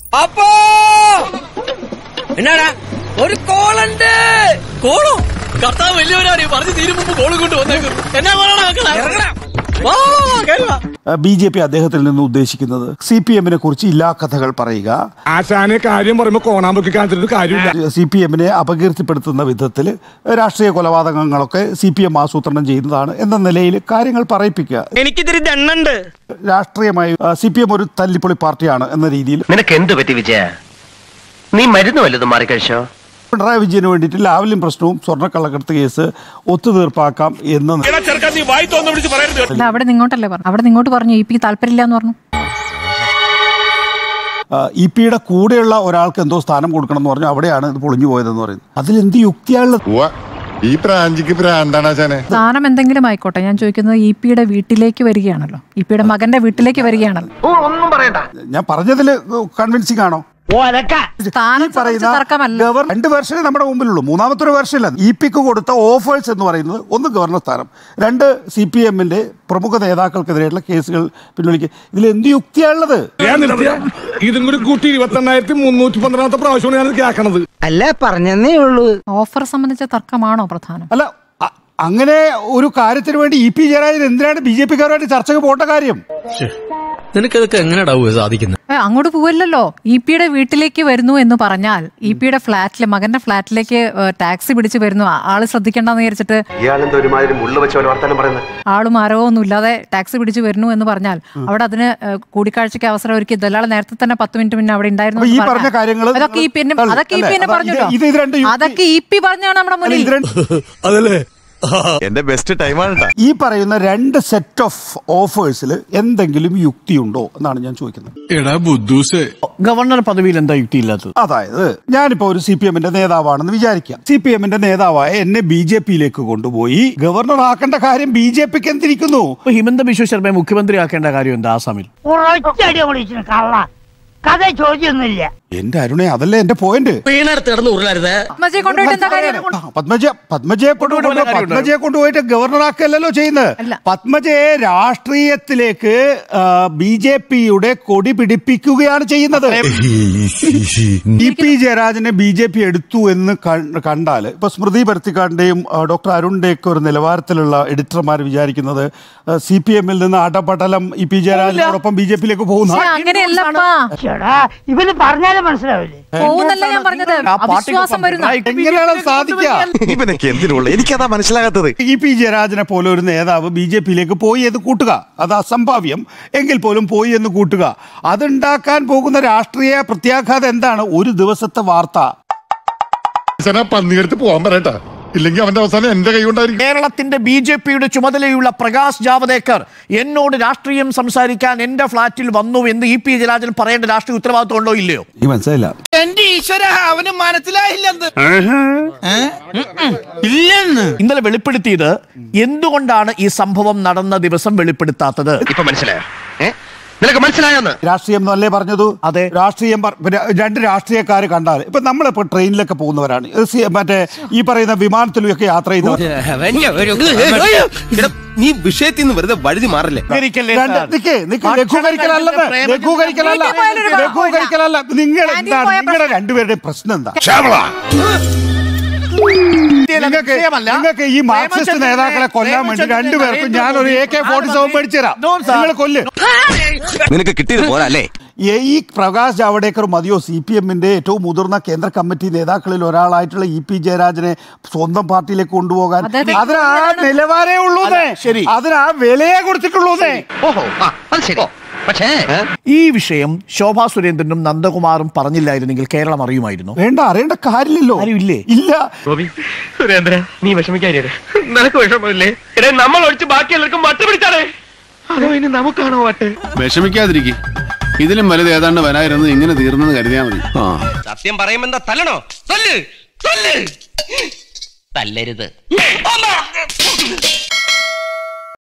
അപ്പോ എന്നാടാ ഒരു കോളുണ്ട് കോളോ കർത്താവ് വലിയവരാണ് പറഞ്ഞു തീരും മുമ്പ് കോള് കൊണ്ട് വന്നേക്കും എന്നാ പറയണ ഇറങ്ങടാ. ബി ജെ പി അദ്ദേഹത്തിൽ നിന്ന് ഉദ്ദേശിക്കുന്നത് സി പി എമ്മിനെ കുറിച്ച് ഇല്ലാ കഥകൾ പറയുക ആശാനെ കാര്യം പറയുമ്പോ കോണാമ്പൊക്കെ കാണിച്ചിട്ട് കാര്യമില്ല സി പി എമ്മിനെ അപകീർത്തിപ്പെടുത്തുന്ന വിധത്തിൽ രാഷ്ട്രീയ കൊലപാതകങ്ങളൊക്കെ സി പി എം ആസൂത്രണം ചെയ്യുന്നതാണ് എന്ന നിലയിൽ കാര്യങ്ങൾ പറയിപ്പിക്കുക എനിക്കിതിരി ദണ്ണുണ്ട് രാഷ്ട്രീയമായി സി പി എം ഒരു തല്ലിപ്പൊളി പാർട്ടിയാണ് എന്ന രീതിയിൽ നിനക്ക് എന്ത് പറ്റി വിജയ നീ മരുന്ന് വല്ലതും മാറിക്കഴിച്ചോ പിണറായി വിജയന് വേണ്ടിയിട്ട് ലാവലിൻ പ്രശ്നവും സ്വർണ്ണക്കള്ളക്കടത്ത് കേസ് ഒത്തുതീർപ്പാക്കാം എന്ന് ചെറുക്കാൻ നീ വായി തോന്നു വിളിച്ച് പറയരുത് അല്ല അവിടെ നിങ്ങോട്ടല്ലേ പറഞ്ഞു അവിടെ നിങ്ങോട്ട് പറഞ്ഞു ഇ പി താല്പര്യമില്ല എന്ന് പറഞ്ഞു ഇ പിയുടെ കൂടെയുള്ള ഒരാൾക്ക് എന്തോ സ്ഥാനം കൊടുക്കണം എന്ന് പറഞ്ഞു അവിടെയാണ് ഇത് പൊളിഞ്ഞു പോയതെന്ന് പറയുന്നത് അതിൽ എന്ത് യുക്തിയാണുള്ളത് ഈ പ്രാഞ്ചിക്ക് പ്രാന്താണ് ആശാനെ സ്ഥാനം എന്തെങ്കിലും ആയിക്കോട്ടെ ഞാൻ ചോദിക്കുന്നത് ഇ പിയുടെ വീട്ടിലേക്ക് വരികയാണല്ലോ ഇ പിയുടെ മകന്റെ വീട്ടിലേക്ക് വരികയാണല്ലോ ഒന്നും പറയണ്ട ഞാൻ പറഞ്ഞതിൽ കൺവിൻസിംഗ് ആണോ സ്ഥാനം ഈ പറയുന്ന സംബന്ധിച്ച് തർക്കമല്ല ഗവർ രണ്ട് വെർഷനെ നമ്മുടെ മുമ്പിലുള്ളൂ മൂന്നാമത്തെ ഒരു വെർഷനില്ല ഇ പിക്ക് കൊടുത്ത ഓഫേഴ്സ് എന്ന് പറയുന്നത് ഒന്ന് ഗവർണർ സ്ഥാനം രണ്ട് സി പി എമ്മിന്റെ പ്രമുഖ നേതാക്കൾക്കെതിരെയുള്ള കേസുകൾ പിൻവലിക്കുക ഇതിൽ എന്ത് യുക്തിയാണുള്ളത് ഞാൻ നിർത്തിയ ഇതും കൂടി കൂട്ടി ഇരുപത്തെണ്ണായിരത്തി മുന്നൂറ്റി പന്ത്രണ്ടാമത്തെ പ്രാവശ്യമാണ് ഞാൻ കേൾക്കണത് അല്ല പറഞ്ഞെന്നേ ഉള്ളൂ ഓഫർ സംബന്ധിച്ച തർക്കമാണോ പ്രധാനം അല്ല അ- അങ്ങനെ ഒരു കാര്യത്തിന് വേണ്ടി ഇ പി ജയരാജൻ എന്തിനാണ് ബി ജെ പിക്കാരുമായിട്ട് ചർച്ചയ്ക്ക് പോകേണ്ട കാര്യം നിനക്കതൊക്കെ എങ്ങനെയാടാവുക സാധിക്കുന്നത് ഏ, അങ്ങോട്ട് പോവല്ലോ ഇ പിയുടെ വീട്ടിലേക്ക് വരുന്നു എന്ന് പറഞ്ഞാൽ ഇ പിയുടെ ഫ്ലാറ്റിൽ മകന്റെ ഫ്ലാറ്റിലേക്ക് ഏ, ടാക്സി പിടിച്ച് വരുന്നു ആ- ആള് ശ്രദ്ധിക്കേണ്ടെന്ന് വിചാരിച്ചിട്ട് ഇയാളെന്താ ഒരുമാതിരി മുള്ള വെച്ച പോലെ വർത്താനം പറയുന്നത് ആളും ആരവോ ഒന്നും ഇല്ലാതെ ടാക്സി പിടിച്ച് വരുന്നു എന്ന് പറഞ്ഞാൽ അവിടെ അതിന് ഏ, കൂടിക്കാഴ്ചയ്ക്ക് അവസരം ഒരുക്കി ദലാൾ നേരത്തെ തന്നെ പത്ത് മിനിറ്റ് മുന്നേ അവിടെ ഉണ്ടായിരുന്നു അപ്പൊ ഈ എന്ന് പറഞ്ഞ പറഞ്ഞാൽ കാര്യങ്ങള് അതൊക്കെ ഈ പിന്നെ അല്ല, അതൊക്കെ ഈ അല്ലേ? പിന്നെ അപ്പൊ പറഞ്ഞല്ലോ ഇത് ഇത് രണ്ട് യുക്തി- അതൊക്കെ ഇ പി പറഞ്ഞാണ് നമ്മുടെ അല്ല, മുന്നിൽ ഇത് രണ്ട് അതല്ലേ എന്റെ ബെസ്റ്റ് ടൈമാണ് ഈ പറയുന്ന രണ്ട് സെറ്റ് ഓഫ് ഓഫേഴ്സിൽ എന്തെങ്കിലും യുക്തിയുണ്ടോ എന്നാണ് ഞാൻ ചോദിക്കുന്നത് എടാ ബുദ്ധൂസേ ഗവർണർ പദവിയിൽ എന്താ യുക്തിയില്ലാത്തത് അതായത് ഞാനിപ്പോ ഒരു സി പി എമ്മിന്റെ നേതാവാണെന്ന് വിചാരിക്കാം സി പി എമ്മിന്റെ നേതാവായ എന്നെ ബി ജെ പിയിലേക്ക് കൊണ്ടുപോയി ഗവർണർ ആക്കേണ്ട കാര്യം ബി ജെ പിക്ക് എന്തിരിക്കുന്നു ഇപ്പൊ ഹിമന്ത ബിശ്വ ശർമ്മയെ മുഖ്യമന്ത്രിയാക്കേണ്ട കാര്യം എന്താ ആസാമിൽ ഒരൊറ്റടി വിളിച്ചു കള്ള കഥ ചോദ്യമൊന്നുമില്ല എന്റെ അരുണെ അതല്ലേ എന്റെ പോയിന്റ് വീണടുത്ത് കിടന്ന് ഉരുളരുത് പത്മജയെ കൊണ്ടുപോയിട്ട് എന്താ കാര്യം പത്മജ പത്മജയെ കൊണ്ടുപോയി കൊണ്ടുപോയി കാര്യമുണ്ടോ? പത്മജയെ കൊണ്ടുപോയിട്ട് ഗവർണറാക്കല്ലോ ചെയ്യുന്നത് അല്ല. പത്മജയെ രാഷ്ട്രീയത്തിലേക്ക് ബി ജെ പിയുടെ കൊടി പിടിപ്പിക്കുകയാണ് ചെയ്യുന്നത് ഇ പി ജയരാജനെ ബി ജെ പി എടുത്തു എന്ന് കണ്ടാൽ ഇപ്പൊ സ്മൃതി പരുത്തിക്കാടിന്റെയും ഡോക്ടർ അരുണിന്റെ ഒക്കെ ഒരു നിലവാരത്തിലുള്ള എഡിറ്റർമാർ വിചാരിക്കുന്നത് സി പി എമ്മിൽ നിന്ന് അടപടലം ഇ പി ജയരാജനോടൊപ്പം ബി ജെ പിയിലേക്ക് പോകുന്ന പക്ഷേ അങ്ങനെയല്ലപ്പാ ചേടാ ഇവന് പറഞ്ഞാലും മനസ്സിലാവില്ലേ പോകുന്നല്ല ഞാൻ പറഞ്ഞത് ആ പാർട്ടിക്കൊപ്പം അവിശ്വാസം വരുന്ന പിണറായി എങ്ങനെയാണ് അത് സാധിക്കുക ഇവനൊക്കെ എന്തിനുള്ള എനിക്കതാ മനസ്സിലാകാത്തത് ഇ പി ജയരാജനെ പോലെ ഒരു നേതാവ് ബി ജെ പിയിലേക്ക് പോയി എന്ന് കൂട്ടുക അത് അസംഭാവ്യം എങ്കിൽ പോലും പോയി എന്ന് കൂട്ടുക അതുണ്ടാക്കാൻ പോകുന്ന രാഷ്ട്രീയ പ്രത്യാഘാതം എന്താണ് ഒരു ദിവസത്തെ വാർത്ത ആശാനെ പന്നിയെടുത്ത് പോവാൻ പറയട്ടാ ഇല്ലെങ്കിൽ അവന്റെ അവസാനം എന്റെ കൈ കൊണ്ടായിരിക്കും കേരളത്തിന്റെ ബി ജെ പിയുടെ ചുമതലയുള്ള പ്രകാശ് ജാവദേക്കർ എന്നോട് രാഷ്ട്രീയം സംസാരിക്കാൻ എന്റെ ഫ്ളാറ്റിൽ വന്നു എന്ന് ഇ പി ജയരാജൻ പറയേണ്ട രാഷ്ട്രീയ ഉത്തരവാദിത്വം ഉണ്ടോ ഇല്ലയോ ഈ മനസ്സിലായില്ല എന്റെ ഈശ്വര അവന് മനസ്സിലായില്ലെന്ന് ഇല്ലെന്ന് ഇന്നലെ വെളിപ്പെടുത്തിയത് എന്തുകൊണ്ടാണ് ഈ സംഭവം നടന്ന ദിവസം വെളിപ്പെടുത്താത്തത് ഇപ്പൊ മനസ്സിലായോ ഏ നിനക്ക് മനസ്സിലായോന്ന് രാഷ്ട്രീയം എന്നല്ലേ പറഞ്ഞത് അതെ. രാഷ്ട്രീയം പർ- പിന്നെ രണ്ട് രാഷ്ട്രീയക്കാർ കണ്ടാൽ ഇപ്പൊ നമ്മളിപ്പോ ട്രെയിനിലൊക്കെ പോകുന്നവരാണ് ഇത് സി- മറ്റേ ഈ പറയുന്ന വിമാനത്തിലൊക്കെ യാത്ര ചെയ്യുന്നവർ നീ വിഷയത്തിൽ നിന്ന് വെറുതെ വഴുതി മാറില്ലേ സ്വീകരിക്കല്ലേ രണ്ട് സാർ? നിക്ക് നിക്ക് ഭക്ഷണം ലഘൂകരിക്കലല്ലെന്ന് കഴിക്കുന്ന പ്രേമചന്ദ്രൻ ലഘൂകരിക്കലല്ല വീട്ടിൽ പോയാലൊരു കുഴപ്പമില്ല. ലഘൂകരിക്കലല്ല നിങ്ങൾ ക്യാൻറ്റീൻ എന്താണ് പോയ നിങ്ങളുടെ രണ്ടുപേരുടെയും പ്രശ്നം എന്താ ഇന്ത്യയിലെ നിങ്ങൾക്ക് വിഷയമല്ല. നിങ്ങൾക്ക് ഈ മാർക്സിസ്റ്റ് പ്രേമചന്ദ്രനെ- നേതാക്കളെ കൊല്ലാൻ വേണ്ടി പ്രേമചന്ദ്രനെ രണ്ടുപേർക്കും ഞാൻ ഒരു എ കെ ഫോർട്ടി സെവൻ മേടിച്ചു തരാം No, sir. നിങ്ങൾ കൊല്ല് നിനക്ക് കിട്ടിയത് പോരല്ലേ ഏ- ഈ പ്രകാശ് ജാവ്ദേക്കർ മതിയോ സി പി എമ്മിന്റെ ഏറ്റവും മുതിർന്ന കേന്ദ്ര കമ്മിറ്റി നേതാക്കളിൽ ഒരാളായിട്ടുള്ള ഇ പി ജയരാജനെ സ്വന്തം പാർട്ടിയിലേക്ക് കൊണ്ടുപോകാൻ അതെ, അതെ. അതിന് ആ നിലവാരേ ഉള്ളൂ ശരി. അതിന് ആ വിലയെ കൊടുത്തിട്ടുള്ളൂന്നേ ഓഹോ ആ അത് ശരി പക്ഷേ ഈ വിഷയം ശോഭാ സുരേന്ദ്രനും നന്ദകുമാറും പറഞ്ഞില്ലായിരുന്നെങ്കിൽ കേരളം അറിയുമായിരുന്നു വേണ്ട അറിയേണ്ട കാര്യമില്ലല്ലോ ആരുമില്ലേ? ഇല്ല ഗോപി സുരേന്ദ്ര നീ വിഷമിക്കാനില്ല നിനക്ക് വിഷമമില്ലേ എടേ നമ്മൾ ഒഴിച്ച് ബാക്കി എല്ലാവർക്കും വട്ട് പിടിച്ചാലേ അതോ ഇനി നമുക്കാണോ വട്ട് വിഷമിക്കാതിരിക്കും ഇതിലും വലുത് ഏതാണ്ട് വരായിരുന്നത് ഇങ്ങനെ തീർന്നെന്ന് കരുതിയാ മതി ആ സത്യം പറയുമെന്താ തല്ലണോ തല്ല് തല്ല് തല്ലരുത് അമ്മ!